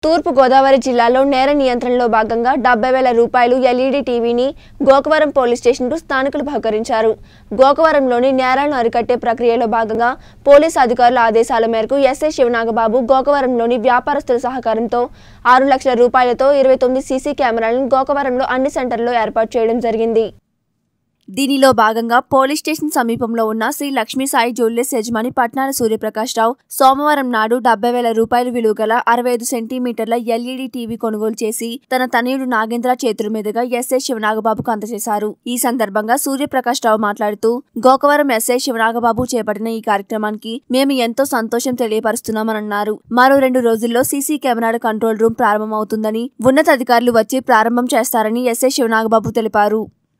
తూర్పు గోదావరి జిల్లాలో నేర నియంత్రణలో భాగంగా డెబ్బై వేల రూపాయలు ఎల్ఈడి టీవీని గోకవరం పోలీస్ స్టేషన్కు స్థానికులు బహుకరించారు గోకవరంలోని నేరాలను అరికట్టే ప్రక్రియలో భాగంగా పోలీసు అధికారుల ఆదేశాల మేరకు ఎస్ఐ శివనాగబాబు గోకవరంలోని వ్యాపారస్తుల సహకారంతో ఆరు లక్షల రూపాయలతో ఇరవై తొమ్మిది సీసీ కెమెరాలను గోకవరంలో అన్ని సెంటర్లో ఏర్పాటు చేయడం జరిగింది దీనిలో భాగంగా పోలీస్ స్టేషన్ సమీపంలో ఉన్న శ్రీ లక్ష్మీ సాయి జ్యువెలర్స్ యజమాని పట్నాల సూర్యప్రకాష్ రావు సోమవారం నాడు డెబ్బై వేల రూపాయల విలువ గల అరవై ఐదు సెంటీమీటర్ల ఎల్ఈడి టీవీ కొనుగోలు చేసి తన తనయుడు నాగేంద్ర చేతుల మీదుగా ఎస్ఐ శివనాగబాబుకు అందజేశారు ఈ సందర్భంగా సూర్యప్రకాష్ రావు మాట్లాడుతూ గోకవరం ఎస్ఐ శివనాగబాబు చేపట్టిన ఈ కార్యక్రమానికి మేము ఎంతో సంతోషం తెలియపరుస్తున్నామని అన్నారు మరో రెండు రోజుల్లో సీసీ కెమెరాల కంట్రోల్ రూమ్ ప్రారంభమవుతుందని ఉన్నతాధికారులు వచ్చి ప్రారంభం చేస్తారని ఎస్ఐ శివనాగబాబు తెలిపారు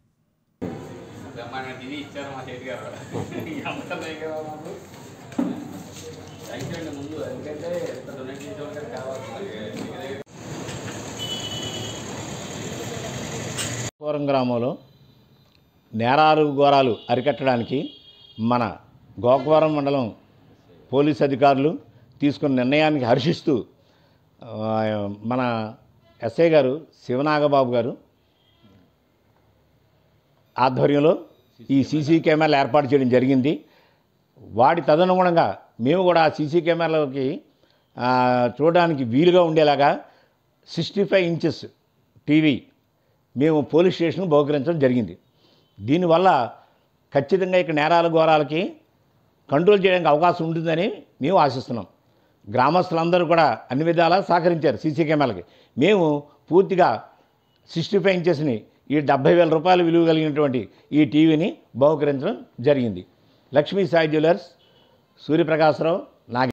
మన టీవీ ఇచ్చారు మా చేతి గారు అమ్ముతున్నాయి కదా మాకు థ్యాంక్ యూ అండి ముందు ఎందుకంటే డొనేట్ చేసే వాళ్ళకి కావాలి పూరం గ్రామంలో నేరాలు ఘోరాలు అరికట్టడానికి మన గోకవరం మండలం పోలీస్ అధికారులు తీసుకున్న నిర్ణయానికి హర్షిస్తూ ఆ, మన ఎస్ఐ గారు శివనాగబాబు గారు ఆధ్వర్యంలో ఈ సీసీ కెమెరాలు ఏర్పాటు చేయడం జరిగింది వాటి తదనుగుణంగా మేము కూడా ఆ సీసీ కెమెరాలకి ఆ, చూడడానికి వీలుగా ఉండేలాగా సిక్స్టీ ఫైవ్ ఇంచెస్ టీవీ మేము పోలీస్ స్టేషన్కు బహుకరించడం జరిగింది దీనివల్ల ఖచ్చితంగా ఇక్కడ నేరాల ఘోరాలకి కంట్రోల్ చేయడానికి అవకాశం ఉంటుందని మేము ఆశిస్తున్నాం గ్రామస్తులందరూ కూడా అన్ని విధాలా సహకరించారు సీసీ కెమెరాలకి మేము పూర్తిగా సిక్స్టీ ఫైవ్ ఇంచెస్ని ఈ డెబ్బై వేల రూపాయలు విలువ కలిగినటువంటి ఈ టీవీని బహుకరించడం జరిగింది లక్ష్మీ సాయి జ్యువెలర్స్ సూర్యప్రకాశ్రావు నాగ